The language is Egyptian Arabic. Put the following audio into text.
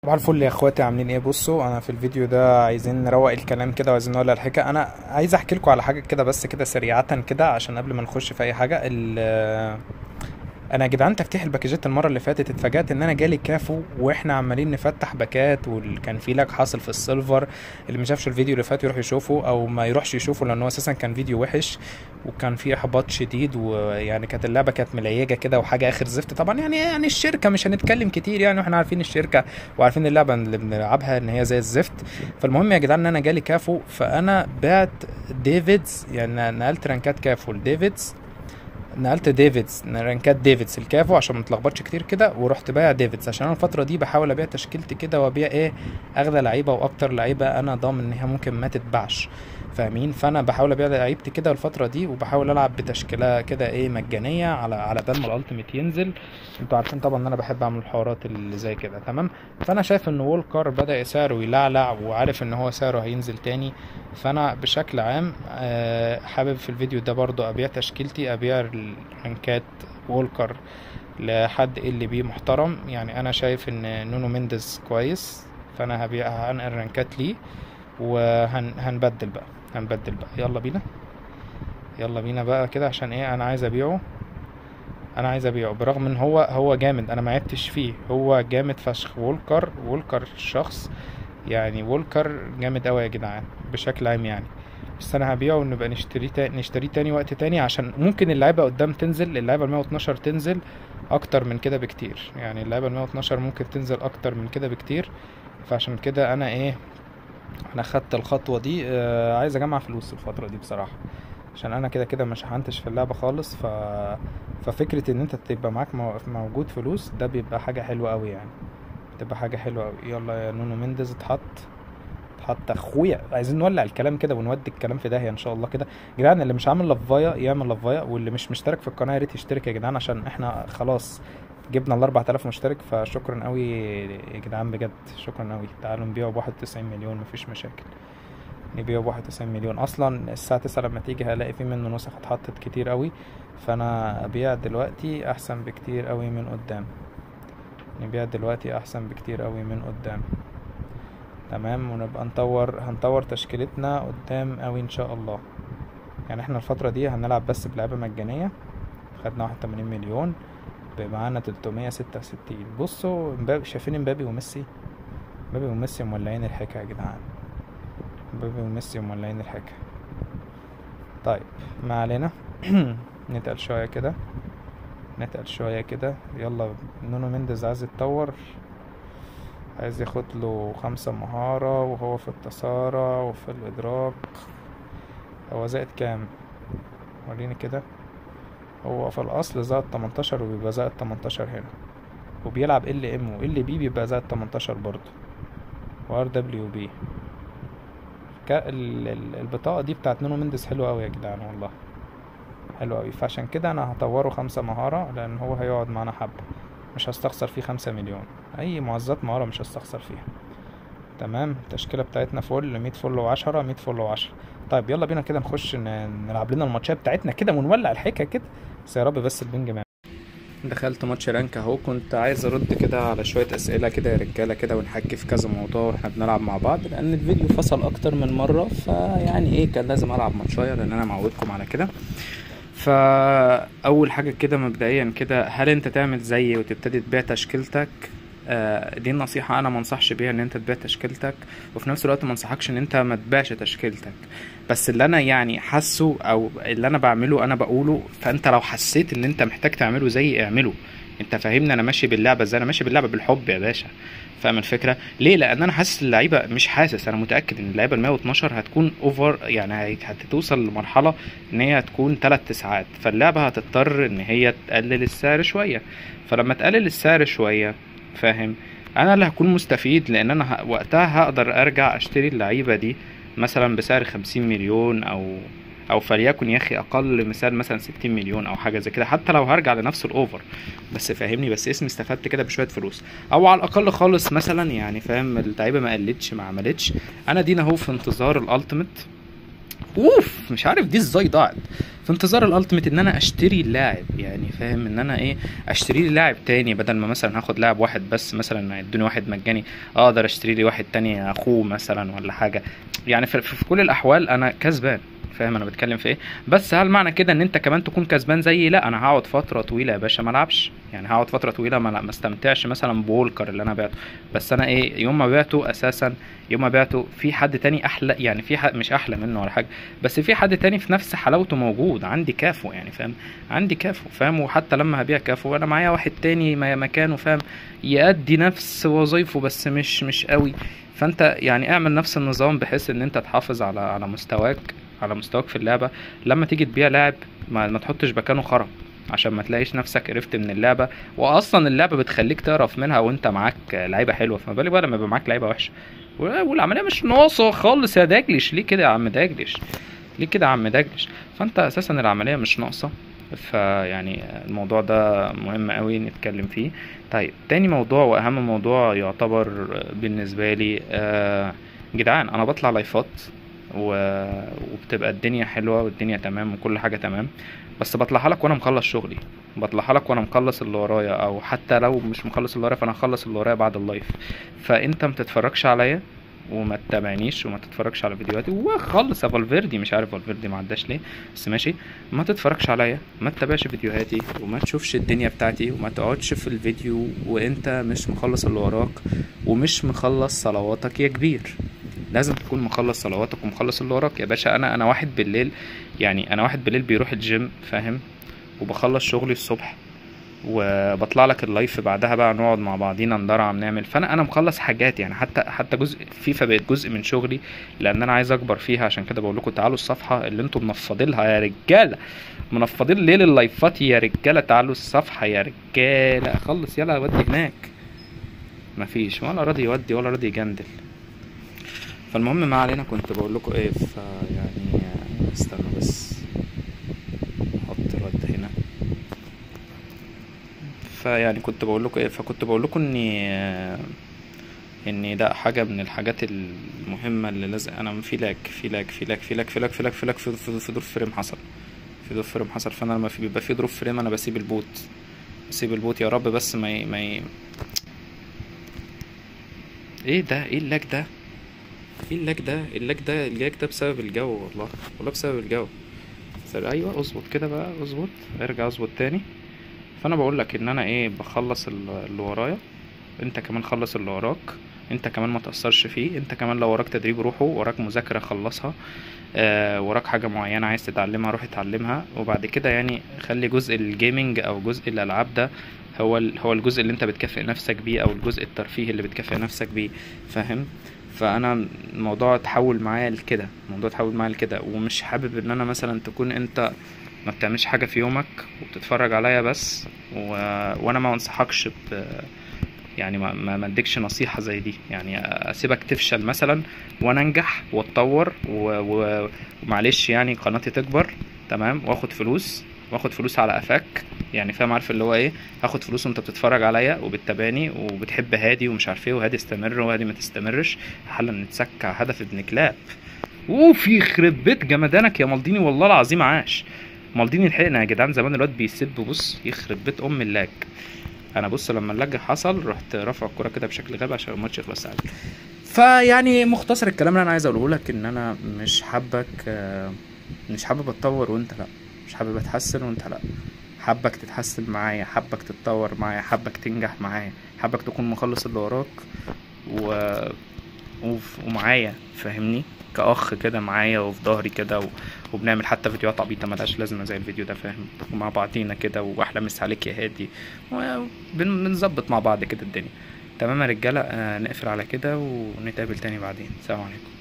صباح الفل يا اخواتي عاملين ايه بصوا انا في الفيديو ده عايزين نروق الكلام كده وعايزين نقول الحكايه انا عايز احكي لكم على حاجه كده بس كده سريعه كده عشان قبل ما نخش في اي حاجه ال- انا يا جدعان تفتيح الباكجات المره اللي فاتت اتفاجأت ان انا جالي كافو واحنا عمالين نفتح باكات وكان في لاج حاصل في السيلفر اللي ما شافش الفيديو اللي فات يروح يشوفه او ما يروحش يشوفه لانه اساسا كان فيديو وحش وكان فيه احباط شديد ويعني كانت اللعبه كانت مليجه كده وحاجه اخر زفت طبعا يعني يعني الشركه مش هنتكلم كتير يعني واحنا عارفين الشركه وعارفين اللعبه اللي بنلعبها ان هي زي الزفت فالمهم يا جدعان ان انا جالي كافو فانا بعت ديفيدز يعني نقلت رانكات كافو لديفيدز نقلت ديفيدز رانكات ديفيدز الكافو عشان ما نتلخبطش كتير كده ورحت بايع ديفيدز عشان انا الفتره دي بحاول ابيع تشكيلتي كده وابيع ايه اغلى لعيبه واكتر لعيبه انا ضامن ان هي ممكن ما تتباعش فاهمين فانا بحاول ابيع لعيبتي كده الفتره دي وبحاول العب بتشكيله كده ايه مجانيه على على بال ما الالتيميت ينزل انتوا عارفين طبعا ان انا بحب اعمل الحوارات اللي زي كده تمام فانا شايف ان وولكر بدا سعره يلعلع وعارف ان هو سعره هينزل تاني فانا بشكل عام آه، حابب في الفيديو ده برضو ابيع تشكيلتي ابيع الرانكات وولكر لحد اللي بيه محترم يعني انا شايف ان نونو مينديز كويس فانا هبيع هنقل رانكات ليه وهنبدل بقى هنبدل بقى يلا بينا يلا بينا بقى كده عشان ايه انا عايز ابيعه انا عايز ابيعه برغم ان هو هو جامد انا ما عبتش فيه هو جامد فشخ وولكر وولكر شخص يعني وولكر جامد قوي يا جدعان بشكل عام يعني بس انا هبيعه ونبقى نشتريه تاني نشتريه تاني وقت تاني عشان ممكن اللعيبه قدام تنزل اللعيبه ال 112 تنزل اكتر من كده بكتير يعني اللعيبه ال 112 ممكن تنزل اكتر من كده بكتير فعشان كده انا ايه انا خدت الخطوه دي آه عايز اجمع فلوس الفتره دي بصراحه عشان انا كده كده ما شحنتش في اللعبه خالص ف ففكره ان انت تبقى معاك مو- موجود فلوس ده بيبقى حاجه حلوه قوي يعني تبقى حاجه حلوه قوي يلا يا نونو مينديز اتحط اتحط اخويا عايزين نولع الكلام كده ونودي الكلام في داهيه ان شاء الله كده يا جدعان اللي مش عامل لفايه يعمل لفايه واللي مش مشترك في القناه يا ريت يشترك يا جدعان عشان احنا خلاص جبنا ال 4000 مشترك فشكرا قوي يا جدعان بجد شكرا قوي تعالوا نبيعه ب 91 مليون مفيش مشاكل نبيعه ب 91 مليون اصلا الساعه 9 لما تيجي هلاقي في منه نسخ اتحطت كتير قوي فانا ابيع دلوقتي احسن بكتير قوي من قدام نبيع دلوقتي احسن بكتير قوي من قدام تمام ونبقى نطور هنطور تشكيلتنا قدام قوي ان شاء الله يعني احنا الفترة دي هنلعب بس بلعبة مجانية خدنا واحد وتمانين مليون بقى معانا تلتمية ستة وستين بصوا امبابي شايفين امبابي وميسي امبابي وميسي مولعين الحكاية يا جدعان امبابي وميسي مولعين الحكاية طيب ما علينا نتقل شوية كده نتقل شوية كده يلا نونو مينديز عايز يتطور عايز ياخد له خمسة مهارة وهو في التسارع وفي الإدراك هو زائد كام وريني كده هو في الأصل زائد تمنتاشر وبيبقى زائد تمنتاشر هنا وبيلعب ال ام و ال بي بيبقى زائد تمنتاشر برضه وار دبليو بي البطاقة دي بتاعت نونو مندس حلوة أوي يا جدعان والله حلو أوي فعشان كده أنا هطوره خمسة مهارة لأن هو هيقعد معانا حبة مش هستخسر فيه خمسة مليون أي معزات مهارة مش هستخسر فيها تمام التشكيلة بتاعتنا فل مية فل وعشرة مية فل وعشرة طيب يلا بينا كده نخش ن- نلعب لنا الماتشات بتاعتنا كده ونولع الحكاية كده بس يا رب بس البنج ما دخلت ماتش رانك اهو كنت عايز ارد كده على شويه اسئله كده يا رجاله كده ونحكي في كذا موضوع واحنا بنلعب مع بعض لان الفيديو فصل اكتر من مره فيعني ايه كان لازم العب ماتشايه لان انا معودكم على كده فاول حاجه كده مبدئيا كده هل انت تعمل زيي وتبتدي تبيع تشكيلتك آه، دي النصيحة أنا منصحش بيها إن أنت تبيع تشكيلتك وفي نفس الوقت منصحكش إن أنت ما تبيعش تشكيلتك بس اللي أنا يعني حاسه أو اللي أنا بعمله أنا بقوله فأنت لو حسيت إن أنت محتاج تعمله زي اعمله أنت فاهمني أنا ماشي باللعبة إزاي أنا ماشي باللعبة بالحب يا باشا فاهم الفكرة ليه لأن أنا حاسس اللعيبة مش حاسس أنا متأكد إن اللعيبة ال 112 هتكون أوفر يعني هي- هتوصل لمرحلة إن هي هتكون تلات تسعات فاللعبة هتضطر إن هي تقلل السعر شوية فلما تقلل السعر شوية فاهم انا اللي هكون مستفيد لان انا ه... وقتها هقدر ارجع اشتري اللعيبه دي مثلا بسعر خمسين مليون او او فليكن يا اخي اقل مثال مثلا ستين مليون او حاجه زي كده حتى لو هرجع لنفس الاوفر بس فاهمني بس اسمي استفدت كده بشويه فلوس او على الاقل خالص مثلا يعني فاهم اللعيبه ما قلتش ما عملتش انا دينا اهو في انتظار الالتيميت اوف مش عارف دي ازاي ضاعت في انتظار الالتيميت ان انا اشتري اللاعب يعني فاهم ان انا ايه اشتري لي لاعب تاني بدل ما مثلا هاخد لاعب واحد بس مثلا يدوني واحد مجاني اقدر اشتري لي واحد تاني اخوه مثلا ولا حاجه يعني في, في كل الاحوال انا كسبان فاهم انا بتكلم في ايه بس هل معنى كده ان انت كمان تكون كسبان زيي لا انا هقعد فتره طويله يا باشا ما العبش يعني هقعد فتره طويله ما ما استمتعش مثلا بولكر اللي انا بعته بس انا ايه يوم ما بعته اساسا يوم ما بعته في حد تاني احلى يعني في حد مش احلى منه ولا حاجه بس في حد تاني في نفس حلاوته موجود عندي كافو يعني فاهم عندي كافو فاهم وحتى لما هبيع كافو انا معايا واحد تاني ما- مكانه فاهم يأدي نفس وظيفه بس مش مش قوي فانت يعني اعمل نفس النظام بحيث ان انت تحافظ على على مستواك على مستواك في اللعبه لما تيجي تبيع لاعب ما, ما تحطش مكانه خرا عشان ما تلاقيش نفسك قرفت من اللعبه واصلا اللعبه بتخليك تعرف منها وانت معاك لعيبه حلوه فما بالك بقى لما يبقى معاك لعيبه وحشه و- والعمليه مش ناقصه خالص يا داجلش ليه كده يا عم داجلش ليه كده يا عم داجلش فانت اساسا العمليه مش ناقصه فيعني الموضوع ده مهم قوي نتكلم فيه طيب تاني موضوع واهم موضوع يعتبر بالنسبه لي آه، جدعان انا بطلع لايفات و... وبتبقى الدنيا حلوه والدنيا تمام وكل حاجه تمام بس بطلعها لك وانا مخلص شغلي بطلعها لك وانا مخلص اللي ورايا او حتى لو مش مخلص اللي ورايا فانا هخلص اللي ورايا بعد اللايف فانت ما تتفرجش عليا وما تتابعنيش وما تتفرجش على فيديوهاتي وخلص يا فالفيردي مش عارف فالفيردي ما عداش ليه بس ماشي ما تتفرجش عليا ما تتابعش فيديوهاتي وما تشوفش الدنيا بتاعتي وما تقعدش في الفيديو وانت مش مخلص اللي وراك ومش مخلص صلواتك يا كبير لازم تكون مخلص صلواتك ومخلص اللي وراك يا باشا انا انا واحد بالليل يعني انا واحد بالليل بيروح الجيم فاهم وبخلص شغلي الصبح وبطلع لك اللايف بعدها بقى نقعد مع بعضينا ندرعم نعمل فانا انا مخلص حاجات يعني حتى حتى جزء فيفا بقت جزء من شغلي لان انا عايز اكبر فيها عشان كده بقول لكم تعالوا الصفحه اللي انتم منفضينها يا رجاله منفضين ليل اللايفات يا رجاله تعالوا الصفحه يا رجاله خلص يلا ودي هناك مفيش ولا راضي يودي ولا راضي يجندل فالمهم ما علينا كنت بقول لكم ايه فيعني استنى بس احط الواد هنا فيعني كنت بقول لكم ايه فكنت بقول لكم اني ان ده حاجه من الحاجات المهمه اللي لازم انا في لاج في لاج في لاج في لاج في لاج في لاج في لاج في في- في دور فريم حصل في دور فريم حصل فانا لما في بيبقى في دروب فريم انا بسيب البوت بسيب البوت يا رب بس ما ي... ما ي... ايه ده ايه اللاج ده ايه اللاج ده اللاج ده اللاج ده بسبب الجو والله والله بسبب الجو سر- ايوه اظبط كده بقى اظبط ارجع اظبط تاني فانا بقول لك ان انا ايه بخلص ال- اللي ورايا انت كمان خلص اللي وراك انت كمان ما تأثرش فيه انت كمان لو وراك تدريب روحه وراك مذاكرة خلصها آه وراك حاجة معينة عايز تتعلمها روح اتعلمها وبعد كده يعني خلي جزء الجيمنج او جزء الالعاب ده هو ال- هو الجزء اللي انت بتكافئ نفسك بيه او الجزء الترفيهي اللي بتكافئ نفسك بيه فاهم فانا الموضوع اتحول معايا لكده الموضوع اتحول معايا لكده ومش حابب ان انا مثلا تكون انت ما بتعملش حاجة في يومك وبتتفرج عليا بس و... وانا ما انصحكش ب... يعني ما ما ما اديكش نصيحة زي دي يعني اسيبك تفشل مثلا وانا انجح واتطور و... و... ومعلش يعني قناتي تكبر تمام واخد فلوس واخد فلوس على قفاك يعني فاهم عارف اللي هو ايه هاخد فلوس وانت بتتفرج عليا وبتتابعني وبتحب هادي ومش عارف ايه وهادي استمر وهادي ما تستمرش حالا نتسكع هدف ابن كلاب اوف يخرب بيت جمدانك يا مالديني والله العظيم عاش مالديني لحقنا يا جدعان زمان الواد بيسب بص يخرب بيت ام اللاج انا بص لما اللاج حصل رحت رافع الكوره كده بشكل غبي عشان الماتش يخلص عادي فيعني مختصر الكلام اللي انا عايز اقوله لك ان انا مش حابك آه، مش حابب اتطور وانت لا مش حابب اتحسن وانت لا حابك تتحسن معايا حابك تتطور معايا حابك تنجح معايا حابك تكون مخلص اللي وراك و... وف- ومعايا فاهمني كأخ كده معايا وفي ظهري كده و... وبنعمل حتى فيديوهات عبيطة ملهاش لازمة زي الفيديو ده فاهم ومع بعضينا كده وأحلى مسا عليك يا هادي وبنظبط مع بعض كده الدنيا تمام يا رجالة آه نقفل على كده ونتقابل تاني بعدين سلام عليكم